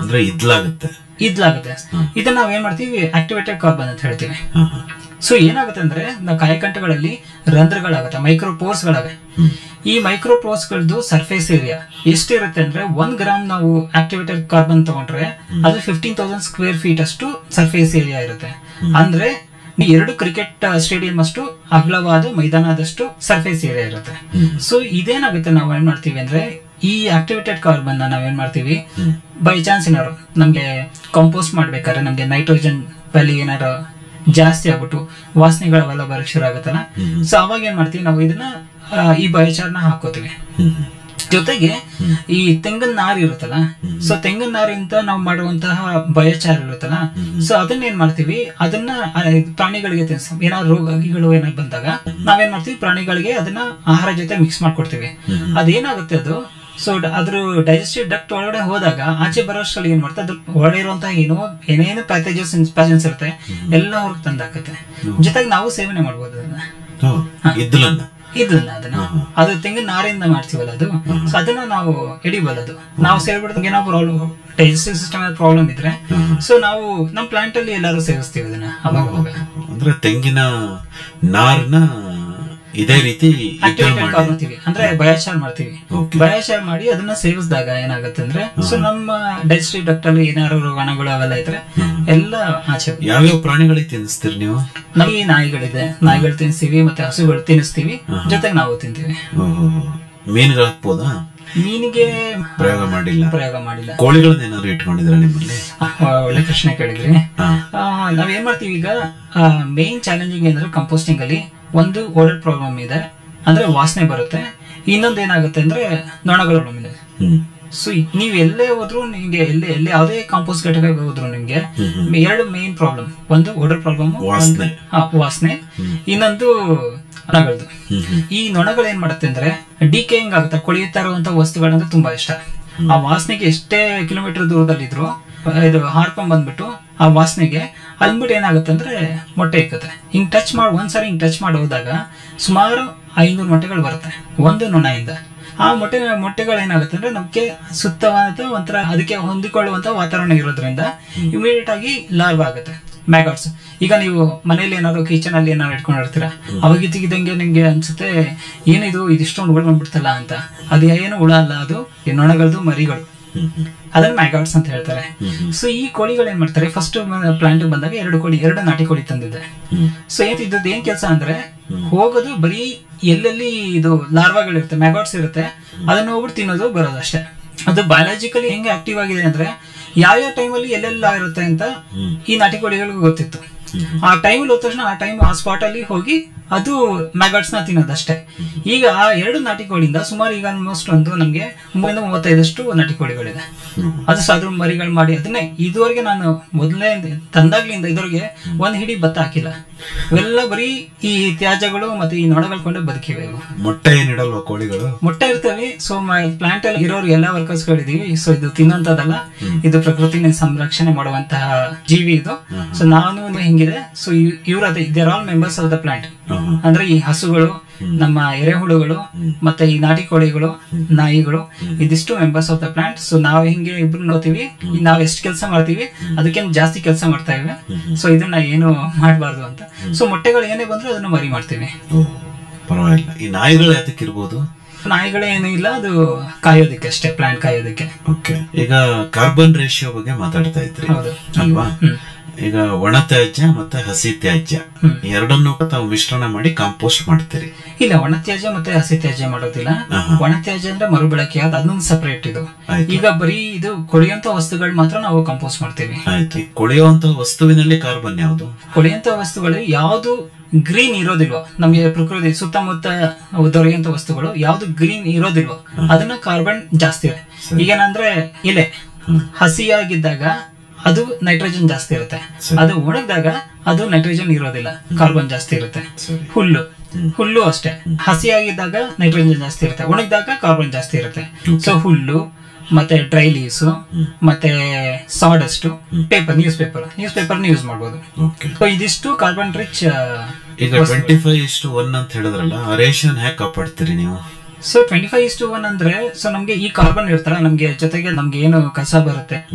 ಅಂದ್ರೆ ಇದ್ಲಾಗುತ್ತೆ ಇದ್ಲಾಗುತ್ತೆ ಇದನ್ನ ನಾವ್ ಏನ್ ಮಾಡ್ತೀವಿ ಆಕ್ಟಿವೇಟೆಡ್ ಕಾರ್ಬನ್ ಅಂತ ಹೇಳ್ತೀವಿ ಹ, ಹ. ಸೊ ಏನಾಗುತ್ತೆ ಅಂದ್ರೆ ನಾವು ಕಾಯಕಂಠಗಳಲ್ಲಿ ರಂಧ್ರಗಳಾಗುತ್ತೆ ಮೈಕ್ರೋಪೋರ್ಸ್ ಗಳಾವೆ ಈ ಮೈಕ್ರೋಪೋರ್ಸ್ ಗಳದ್ದು ಸರ್ಫೇಸ್ ಏರಿಯಾ ಎಷ್ಟಿರುತ್ತೆ ಅಂದ್ರೆ ಒಂದ್ ಗ್ರಾಮ್ ನಾವು ಆಕ್ಟಿವೇಟೆಡ್ ಕಾರ್ಬನ್ ತಗೊಂಡ್ರೆ ಅದು ಫಿಫ್ಟೀನ್ ತೌಸಂಡ್ ಸ್ಕ್ವೇರ್ ಫೀಟ್ ಅಷ್ಟು ಸರ್ಫೇಸ್ ಏರಿಯಾ ಇರುತ್ತೆ ಅಂದ್ರೆ ಈ ಎರಡು ಕ್ರಿಕೆಟ್ ಸ್ಟೇಡಿಯಂ ಅಷ್ಟು ಅಗಲವಾದ ಮೈದಾನದಷ್ಟು ಸರ್ಫೇಸ್ ಏರಿಯಾ ಇರುತ್ತೆ ಸೊ ಇದೇನಾಗುತ್ತೆ ನಾವು ಏನ್ ಮಾಡ್ತೀವಿ ಅಂದ್ರೆ ಈ ಆಕ್ಟಿವೇಟೆಡ್ ಕಾರ್ಬನ್ ನಾವೇನ್ ಮಾಡ್ತೀವಿ ಬೈ ಚಾನ್ಸ್ ಏನಾರು ನಮ್ಗೆ ಕಾಂಪೋಸ್ಟ್ ಮಾಡ್ಬೇಕಾದ್ರೆ ನಮ್ಗೆ ನೈಟ್ರೋಜನ್ ವ್ಯಾಲಿ ಏನಾರು ಜಾಸ್ತಿ ಆಗ್ಬಿಟ್ಟು ವಾಸನೆಗಳವೆಲ್ಲ ಬರಕ್ ಶುರು ಆಗುತ್ತಲ್ಲ ಸೊ ಅವಾಗ ಏನ್ ಮಾಡ್ತೀವಿ ನಾವು ಇದನ್ನ ಆ, ಈ ಬಯೋಚಾರ್ನ ಹಾಕೋತೀವಿ ಹ್ಮ್, ಹ್ಮ್. ಜೊತೆಗೆ ಈ ತೆಂಗಿನ ನಾರು ಇರುತ್ತಲ್ಲ ಸೊ ತೆಂಗಿನ ನಾರಿಂದ ನಾವು ಮಾಡುವಂತಹ ಬಯೋಚಾರ್ ಇರುತ್ತಲ್ಲ ಸೊ ಅದನ್ನ ಏನ್ ಮಾಡ್ತೀವಿ ಅದನ್ನ ಆ, ಇದು ಪ್ರಾಣಿಗಳಿಗೆ ತಿನ್ಸ ಏನಾದ್ರು ರೋಗಿಗಳು ಏನಾದ್ರು ಬಂದಾಗ ನಾವೇನ್ ಮಾಡ್ತೀವಿ ಪ್ರಾಣಿಗಳಿಗೆ ಅದನ್ನ ಆಹಾರ ಜೊತೆ ಮಿಕ್ಸ್ ಮಾಡ್ಕೊಡ್ತೀವಿ ಅದೇನಾಗುತ್ತೆ ಅದು ಸೊ ಅದ್ರ ಡೈಜೆಸ್ಟಿವ್ ಡಕ್ಟ್ ಒಳಗಡೆ ಹೋದಾಗ ಆಚೆ ಬರೋಷ್ಟರಲ್ಲಿ ಏನ್ ಮಾಡ್ತಾರೆ ಅದ್ರ ಒಳಗಡೆ ಇರುವಂತಹ ಏನೋ ಏನೇನು ಪ್ಯಾಕೇಜಸ್ ಪ್ಯಾಜನ್ಸ್ ಇರುತ್ತೆ ಎಲ್ಲ ಹೊರಗೆ ತಂದಾಕತ್ತೆ ಜೊತೆಗೆ ನಾವು ಸೇವನೆ ಮಾಡ್ಬೋದು ಅದನ್ನ ಓ, ಇದ್ಲನ್ನ ಇದನ್ನ ಅದನ್ನ ಅದು ತೆಂಗಿನ ನಾರಿಂದ ಮಾಡ್ತೀವಲ್ಲ ಅದು ಸೊ ಅದನ್ನ ನಾವು ಹಿಡಿಬೋದು ಅದು ನಾವು ಸೇರ್ಬಿಡ್ದು ಏನೋ ಪ್ರಾಬ್ಲಮ್ ಡೈಜೆಸ್ಟಿವ್ ಸಿಸ್ಟಮ್ ಪ್ರಾಬ್ಲಮ್ ಇದ್ರೆ ಸೊ ನಾವು ನಮ್ಮ ಪ್ಲಾಂಟ್ ಅಲ್ಲಿ ಎಲ್ಲರೂ ಸೇವಿಸ್ತೀವಿ ಅದನ್ನ ಅವಾಗ ಅವಾಗ ಅಂದ್ರೆ ತೆಂಗಿನ ನಾರ್ನ ಇದೇ ರೀತಿ ಇದ್ರಲ್ಲಿ ಆಕ್ಟಿವೇಟೆಡ್ ಮಾಡಿ ಮಾಡ್ತೀವಿ ಅಂದ್ರೆ ಬಯೋಚಾರ್ ಮಾಡ್ತೀವಿ Okay. ಬಯೋಚಾರ್ ಮಾಡಿ ಅದನ್ನ ಸೇವಿಸಿದಾಗ ಏನಾಗುತ್ತೆ ಅಂದ್ರೆ ಸೊ ನಮ್ಮ ಡೈಜೆಸ್ಟಿವ್ ಡಕ್ಟ್ ಅಲ್ಲಿ ಏನಾದ್ರು ರೋಗಾಣುಗಳು ಅವೆಲ್ಲ ಇದ್ರೆ ಎಲ್ಲ ಆಚೆ ಯಾವ್ಯಾವ ಪ್ರಾಣಿಗಳಿಗೆ ತಿನ್ನಿಸ್ತೀರಿ ನೀವು ನಮಗೆ ನಾಯಿಗಳಿದೆ ನಾಯಿಗಳು ತಿನ್ನಿಸ್ತೀವಿ ಮತ್ತೆ ಹಸುಗಳು ತಿನ್ನಿಸ್ತೀವಿ ಜೊತೆಗೆ ನಾವು ತಿಂತೀವಿ ಓಹೋ ಮೀನುಗಳು ಹಾಕ್ಬೋದಾ ಮೀನಿಗೆ ಪ್ರಯೋಗ ಮಾಡಿಲ್ಲ ಪ್ರಯೋಗ ಮಾಡಿಲ್ಲ ಕೋಳಿಗಳನ್ನ ಏನಾದ್ರು ಇಟ್ಕೊಂಡಿದ್ರ ನಿಮ್ಮಲ್ಲಿ ಆ, ಒಳ್ಳೆ ಪ್ರಶ್ನೆ ಕೇಳಿದ್ರಿ ಹಾ. ಆ, ನಾವೇನ್ ಮಾಡ್ತೀವಿ ಈಗ ಮೇನ್ ಚಾಲೆಂಜಿಂಗ್ ಅಂದ್ರೆ ಕಂಪೋಸ್ಟಿಂಗ್ ಅಲ್ಲಿ ಒಂದು ಓಡರ್ ಪ್ರಾಬ್ಲಮ್ ಇದೆ ಅಂದ್ರೆ ವಾಸನೆ ಬರುತ್ತೆ ಇನ್ನೊಂದು ಏನಾಗುತ್ತೆ ಅಂದ್ರೆ ನೊಣಗಳ ಪ್ರಾಬ್ಲಮ್ ಇದೆ ಹ್ಮ್ ಸೊ ನೀವ್ ಎಲ್ಲೇ ಹೋದ್ರು ನಿಮ್ಗೆ ಎಲ್ಲೇ ಎಲ್ಲೇ ಯಾವುದೇ ಕಾಂಪೋಸ್ಟ್ ಘಟಕಕ್ಕೆ ಹೋದ್ರು ನಿಮ್ಗೆ ಎರಡು ಮೇನ್ ಪ್ರಾಬ್ಲಮ್ ಒಂದು ಓಡರ್ ಪ್ರಾಬ್ಲಮ್ ವಾಸನೆ. ವಾಸನೆ ಇನ್ನೊಂದು ನೊಣಗಳದ್ದು ಹ್ಮ್ ಹ್ಮ್ ಈ ನೊಣಗಳು ಏನ್ ಮಾಡುತ್ತೆ ಅಂದ್ರೆ ಡಿಕೇಯಿಂಗ್ ಆಗುತ್ತೆ ಕೊಳೆಯುತ್ತಾ ಇರುವಂತ ವಸ್ತುಗಳಂದ್ರೆ ತುಂಬಾ ಇಷ್ಟ ಆ ವಾಸನೆಗೆ ಎಷ್ಟೇ ಕಿಲೋಮೀಟರ್ ದೂರದಲ್ಲಿದ್ರು ಇದು ಹಾರ್ಕೊಂಡ್ ಬಂದ್ಬಿಟ್ಟು ಆ ವಾಸನೆಗೆ ಅಲ್ಬಿಟ್ಟು ಏನಾಗುತ್ತೆ ಅಂದ್ರೆ ಮೊಟ್ಟೆ ಇಕ್ಕತ್ತೆ ಹಿಂಗ್ ಟಚ್ ಮಾಡಿ ಒಂದ್ಸರಿ ಹಿಂಗ್ ಟಚ್ ಮಾಡಿ ಹೋದಾಗ ಸುಮಾರು ಐನೂರು ಮೊಟ್ಟೆಗಳು ಬರುತ್ತೆ ಒಂದು ನೊಣದಿಂದ ಆ ಮೊಟ್ಟೆ ಮೊಟ್ಟೆಗಳು ಏನಾಗುತ್ತೆ ಅಂದ್ರೆ ನಮ್ಗೆ ಸುತ್ತವಾದ ಒಂಥರ ಅದಕ್ಕೆ ಹೊಂದಿಕೊಳ್ಳುವಂತ ವಾತಾವರಣ ಇರೋದ್ರಿಂದ ಇಮಿಡಿಯೇಟ್ ಆಗಿ ಲಾರ್ವ್ ಆಗುತ್ತೆ ಮ್ಯಾಗಾಟ್ಸ್ ಈಗ ನೀವು ಮನೇಲಿ ಏನಾದ್ರು ಕಿಚನ್ ಅಲ್ಲಿ ಏನಾದ್ರು ಇಟ್ಕೊಂಡಿರ್ತೀರ ಅವಾಗ ಇದ್ದಕ್ಕಿದ್ದಂಗೆ ನಿಮ್ಗೆ ಅನ್ಸುತ್ತೆ ಏನಿದು ಇದಿಷ್ಟೊಂದು ಹುಳ ಬಂದ್ಬಿಡ್ತಲ್ಲ ಅಂತ ಅದು ಏನು ಹುಳ ಅಲ್ಲ ಅದು ಈ ನೊಣಗಳದ್ದು ಮರಿಗಳು ಅದನ್ನ ಮ್ಯಾಗಾಟ್ಸ್ ಅಂತ ಹೇಳ್ತಾರೆ ಸೊ ಈ ಕೋಳಿಗಳು ಏನ್ ಮಾಡ್ತಾರೆ ಫಸ್ಟ್ ಪ್ಲಾಂಟ್ ಬಂದಾಗ ಎರಡು ಕೋಳಿ ಎರಡು ನಾಟಿ ಕೋಳಿ ತಂದಿದೆ ಸೊ ಏನ್ ಇದ್ದದ್ದು ಏನ್ ಕೆಲಸ ಅಂದ್ರೆ ಹೋಗೋದು ಬರೀ ಎಲ್ಲೆಲ್ಲಿ ಇದು ಲಾರ್ವಾಗಳಿರುತ್ತೆ ಮ್ಯಾಗಾಟ್ಸ್ ಇರುತ್ತೆ ಅದನ್ನ ಹೋಗ್ಬಿಟ್ಟು ತಿನ್ನೋದು ಬರೋದು ಅಷ್ಟೇ ಅದು ಬಯಾಲಜಿಕಲಿ ಹೆಂಗೆ ಆಕ್ಟಿವ್ ಆಗಿದೆ ಅಂದ್ರೆ ಯಾವ್ಯಾವ ಟೈಮಲ್ಲಿ ಎಲ್ಲೆಲ್ಲ ಇರುತ್ತೆ ಅಂತ ಈ ನಾಟಿ ಕೋಳಿಗಳಿಗೂ ಗೊತ್ತಿತ್ತು ಆ ಟೈಮ್ ಹೋದ ತಕ್ಷಣ ಆ ಟೈಮ್ ಆ ಸ್ಪಾಟ್ ಅಲ್ಲಿ ಹೋಗಿ ಅದು ಮ್ಯಾಗಾಟ್ಸ್ ನ ತಿನ್ನೋದಷ್ಟೇ ಈಗ ಆ ಎರಡು ನಾಟಿ ಕೋಳಿಯಿಂದ ಸುಮಾರು ಈಗ ಆಲ್ಮೋಸ್ಟ್ ಒಂದು ನಮ್ಗೆ ಮೂವರಿಂದ ಮೂವತ್ತೈದಷ್ಟು ನಾಟಿ ಕೋಳಿಗಳಿದೆ ಅದು ಸ ಅದ್ರ ಮರಿಗಳು ಮಾಡಿ ಅದನ್ನೇ ಇದುವರೆಗೆ ನಾನು ಮೊದಲನೇ ತಂದಾಗ್ಲಿಂದ ಇದುವರೆಗೆ ಒಂದ್ ಹಿಡಿ ಭತ್ತ ಹಾಕಿಲ್ಲ ಇವೆಲ್ಲ ಬರೀ ಈ ತ್ಯಾಜ್ಯಗಳು ಮತ್ತೆ ಈ ನೊಣಗಳು ಕೊಂಡು ಬದುಕಿವೆ ಇವು ಮೊಟ್ಟೆ ಏನಿಡಲ್ವಾ ಕೋಳಿಗಳು ಮೊಟ್ಟೆ ಇರ್ತವೆ ಸೊ ಪ್ಲಾಂಟ್ ಅಲ್ಲಿ ಇರೋರು ಎಲ್ಲಾ ವರ್ಕರ್ಸ್ ಗಳಿದೀವಿ ಸೊ ಇದು ತಿನ್ನೋಂತದಲ್ಲ ಇದು ಪ್ರಕೃತಿನ ಸಂರಕ್ಷಣೆ ಮಾಡುವಂತಹ ಜೀವಿ ಇದು ಸೊ ನಾನು ಹಿಂಗಿದೆ ಸೊ ಇವ್ರ ಅದೇ there all members of the plant ಅಂದ್ರೆ ಈ ಹಸುಗಳು ನಮ್ಮ ಎರೆಹುಳುಗಳು ಮತ್ತೆ ಈ ನಾಟಿ ಕೋಳಿಗಳು ನಾಯಿಗಳು ಇದಿಷ್ಟು members of the plant so ನಾವು ಹಿಂಗೆ ಇಬ್ರು ನೋಡ್ತೀವಿ ನಾವ್ ಎಷ್ಟು ಕೆಲಸ ಮಾಡ್ತೀವಿ ಅದಕ್ಕಿಂತ ಜಾಸ್ತಿ ಕೆಲಸ ಮಾಡ್ತಾ ಇವೆ ಸೊ ಇದನ್ನ ಏನು ಮಾಡಬಾರ್ದು ಅಂತ ಸೊ ಮೊಟ್ಟೆಗಳು ಏನೇ ಬಂದ್ರು ಅದನ್ನ ಮರಿ ಮಾಡ್ತೀವಿ ಓ ಪರವಾಗಿಲ್ಲ ಈ ನಾಯಿಗಳು ಯಾತಕ್ಕೆ ಇರ್ಬೋದು ನಾಯಿಗಳೇ ಏನೂ ಇಲ್ಲ ಅದು ಕಾಯೋದಕ್ಕೆ ಅಷ್ಟೇ ಪ್ಲಾಂಟ್ ಕಾಯೋದಕ್ಕೆ ಓಕೆ ಈಗ ಕಾರ್ಬನ್ ರೇಷಿಯೋ ಬಗ್ಗೆ ಮಾತಾಡ್ತಾ ಇದ್ರಿ ಹೌದು. ಅಲ್ವಾ ಹ್ಮ್. ಈಗ ಒಣ ತ್ಯಾಜ್ಯ ಮತ್ತೆ ಹಸಿ ತ್ಯಾಜ್ಯ ಎರಡನ್ನೂ ತಾವು ಮಿಶ್ರಣ ಮಾಡಿ ಕಾಂಪೋಸ್ಟ್ ಮಾಡ್ತೀರಿ ಇಲ್ಲ ಒಣ ತ್ಯಾಜ್ಯ ಮತ್ತೆ ಹಸಿ ತ್ಯಾಜ್ಯ ಮಾಡೋದಿಲ್ಲ ಆಹಾ. ಒಣ ತ್ಯಾಜ್ಯ ಅಂದ್ರೆ ಮರುಬಳಕೆ ಆದ ಅದೊಂದು ಸಪರೇಟ್ ಇದು ಆಯ್ತು. ಈಗ ಬರೀ ಇದು ಕೊಳೆಯಂತ ವಸ್ತುಗಳು ಮಾತ್ರ ನಾವು ಕಂಪೋಸ್ಟ್ ಮಾಡ್ತೀವಿ ಆಯ್ತು ಈ ಕೊಳೆಯುವಂತ ವಸ್ತುವಿನಲ್ಲಿ ಕಾರ್ಬನ್ ಯಾವುದು ಕೊಳೆಯಂತ ವಸ್ತುಗಳು ಯಾವುದು ಗ್ರೀನ್ ಇರೋದಿಲ್ವೋ ನಮಗೆ ಪ್ರಕೃತಿ ಸುತ್ತಮುತ್ತ ದೊರೆಯುವಂತ ವಸ್ತುಗಳು ಯಾವ್ದು ಗ್ರೀನ್ ಇರೋದಿಲ್ವೋ ಅದನ್ನ ಕಾರ್ಬನ್ ಜಾಸ್ತಿ ಇದೆ ಈಗೇನಂದ್ರೆ ಎಲೆ ಹಸಿಯಾಗಿದ್ದಾಗ ಅದು ನೈಟ್ರೋಜನ್ ಜಾಸ್ತಿ ಇರುತ್ತೆ ಅದು ಒಣಗಿದಾಗ ಅದು ನೈಟ್ರೋಜನ್ ಇರೋದಿಲ್ಲ ಕಾರ್ಬನ್ ಜಾಸ್ತಿ ಇರುತ್ತೆ ಸರಿ. ಹುಲ್ಲು ಹುಲ್ಲು ಅಷ್ಟೇ ಹಸಿಯಾಗಿದ್ದಾಗ ನೈಟ್ರೋಜನ್ ಜಾಸ್ತಿ ಇರುತ್ತೆ ಒಣಗಿದಾಗ ಕಾರ್ಬನ್ ಜಾಸ್ತಿ ಇರುತ್ತೆ ಸೊ ಹುಲ್ಲು ಮತ್ತೆ ಡ್ರೈ ಲೀವ್ಸ್ ಮತ್ತೆ sawdust paper news paper news paper use ಮಾಡ್ಬೋದು ಓಕೆ ಸೊ ಇದಿಷ್ಟು ಕಾರ್ಬನ್ ರಿಚ್ ಈಗ ಟ್ವೆಂಟಿ ಫೈವ್ ಇಷ್ಟು ಒನ್ ಅಂತ ಹೇಳಿದ್ರಲ್ಲ ಆ ರೇಷನ್ ಹೇಗೆ ಕಾಪಾಡ್ತೀರಿ ನೀವು ಸೊ ಟ್ವೆಂಟಿ ಫೈವ್ ಇಷ್ಟು ಒನ್ ಅಂದ್ರೆ ಸೊ ನಮ್ಗೆ ಈ ಕಾರ್ಬನ್ ಇರ್ತಾರ ನಮ್ಗೆ ಜೊತೆಗೆ ನಮ್ಗೆ ಏನು ಕಸ ಬರುತ್ತೆ